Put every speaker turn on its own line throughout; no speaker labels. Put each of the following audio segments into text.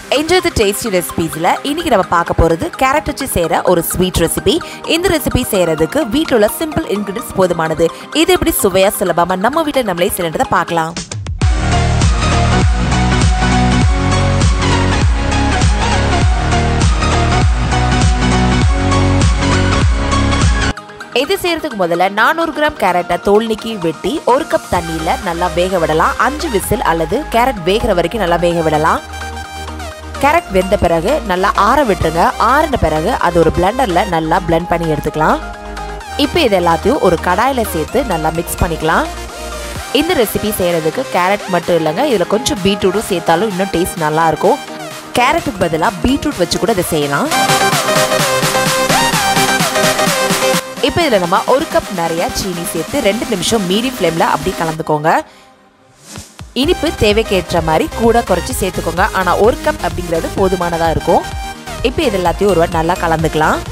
enjoy the tasty ரெசிபீஸில் இன்னைக்கு நம்ம பார்க்க போகிறது கேரட் வச்சு செய்கிற ஒரு ஸ்வீட் ரெசிபி இந்த ரெசிபி செய்கிறதுக்கு வீட்டில் உள்ள சிம்பிள் இன்க்ரீடியன்ஸ் போதுமானது இது எப்படி சுவையாக சுலபமாக நம்ம வீட்டில் நம்மளே செய்யறதை பார்க்கலாம் இது செய்யறதுக்கு முதல்ல நானூறு கிராம் கேரட்டை தோல் நீக்கி வெட்டி ஒரு கப் தண்ணியில் நல்லா வேக விடலாம் அஞ்சு விசில் அல்லது கேரட் வேகிற வரைக்கும் நல்லா வேக விடலாம் கேரட் வெந்த பிறகு நல்லா ஆற விட்டுருங்க ஆறின பிறகு அது ஒரு பிளெண்டரில் நல்லா பிளெண்ட் பண்ணி எடுத்துக்கலாம் இப்போ இது எல்லாத்தையும் ஒரு கடாயில் சேர்த்து நல்லா மிக்ஸ் பண்ணிக்கலாம் இந்த ரெசிபி செய்கிறதுக்கு கேரட் மட்டும் இல்லைங்க இதில் கொஞ்சம் பீட்ரூட்டும் சேர்த்தாலும் இன்னும் டேஸ்ட் நல்லாயிருக்கும் கேரட்டுக்கு பதிலாக பீட்ரூட் வச்சு கூட இதை செய்யலாம் இப்போ இதில் நம்ம ஒரு கப் நிறையா சீனி சேர்த்து ரெண்டு நிமிஷம் மீடியம் ஃப்ளேமில் அப்படி கலந்துக்கோங்க இனிப்பு தேவைக்கேற்ற மாதிரி கூட குறைச்சி சேர்த்துக்கோங்க ஆனால் ஒரு கப் அப்படிங்கிறது போதுமானதாக இருக்கும் இப்போ இது எல்லாத்தையும் ஒருவர் நல்லா கலந்துக்கலாம்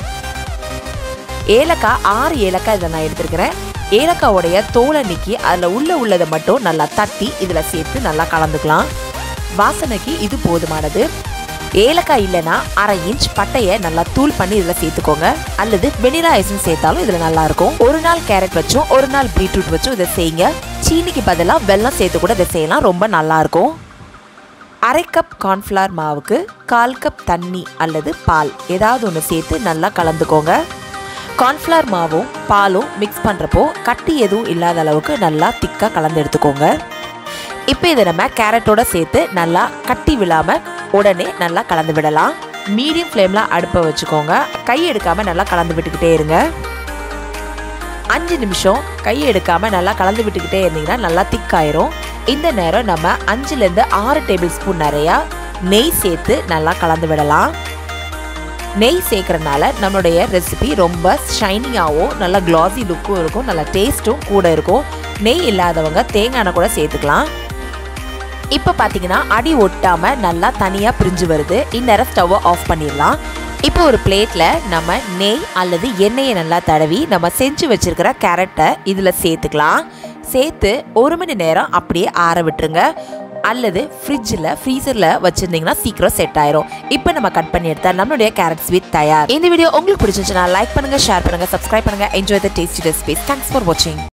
ஏலக்காய் ஆறு ஏலக்காய் இதில் நான் எடுத்துருக்கிறேன் ஏலக்காவோடைய தோலை நீக்கி அதில் உள்ள உள்ளதை மட்டும் நல்லா தட்டி இதில் சேர்த்து நல்லா கலந்துக்கலாம் வாசனைக்கு இது போதுமானது ஏலக்காய் இல்லைன்னா அரை இன்ச் பட்டையை நல்லா தூள் பண்ணி இதில் சேர்த்துக்கோங்க அல்லது வெனிலா ஐசன் சேர்த்தாலும் இதில் நல்லா இருக்கும் ஒரு நாள் கேரட் வச்சும் ஒரு நாள் பீட்ரூட் வச்சும் இதை செய்யுங்க சீனிக்கு பதிலாக வெல்லம் சேர்த்து கூட இதை செய்யலாம் ரொம்ப நல்லா இருக்கும் அரை கப் கார்ன்ஃப்ளவர் மாவுக்கு கால் கப் தண்ணி அல்லது பால் ஏதாவது ஒன்று சேர்த்து நல்லா கலந்துக்கோங்க கார்ன்ஃப்ளவர் மாவும் பாலும் மிக்ஸ் பண்ணுறப்போ கட்டி எதுவும் இல்லாத அளவுக்கு நல்லா திக்காக கலந்து எடுத்துக்கோங்க இப்போ இதை நம்ம கேரட்டோட சேர்த்து நல்லா கட்டி விழாமல் உடனே நல்லா கலந்து விடலாம் மீடியம் ஃப்ளேமில் அடுப்பை வச்சுக்கோங்க கை எடுக்காமல் நல்லா கலந்து விட்டுக்கிட்டே இருங்க அஞ்சு நிமிஷம் கை எடுக்காமல் நல்லா கலந்து விட்டுக்கிட்டே இருந்தீங்கன்னா நல்லா திக்காயிரும் இந்த நேரம் நம்ம அஞ்சுலேருந்து ஆறு டேபிள் ஸ்பூன் நிறையா நெய் சேர்த்து நல்லா கலந்து விடலாம் நெய் சேர்க்கறனால நம்மளுடைய ரெசிபி ரொம்ப ஷைனிங்காகவும் நல்லா க்ளாஸி லுக்கும் இருக்கும் நல்லா டேஸ்ட்டும் கூட இருக்கும் நெய் இல்லாதவங்க தேங்காய் எண்ணெய் கூட சேர்த்துக்கலாம் இப்போ பார்த்தீங்கன்னா அடி ஒட்டாமல் நல்லா தனியாக பிரிஞ்சு வருது இந்நேரம் ஸ்டவ்வை ஆஃப் பண்ணிடலாம் இப்போ ஒரு பிளேட்டில் நம்ம நெய் அல்லது எண்ணெயை நல்லா தடவி நம்ம செஞ்சு வச்சுருக்கிற கேரட்டை இதில் சேர்த்துக்கலாம் சேர்த்து ஒரு மணி நேரம் அப்படியே ஆற விட்டுருங்க அல்லது ஃப்ரிட்ஜில் ஃப்ரீசரில் வச்சுருந்தீங்கன்னா சீக்கிரம் செட் ஆயிரும் இப்போ நம்ம கட் பண்ணி எடுத்தா நம்மளுடைய கேரட் ஸ்வீட் தயார் இந்த வீடியோ உங்களுக்கு பிடிச்சிருந்துச்சுன்னா லைக் பண்ணுங்கள் ஷேர் பண்ணுங்கள் சப்ஸ்கிரைப் பண்ணுங்கள் enjoy the tasty recipes thanks for வாட்சிங்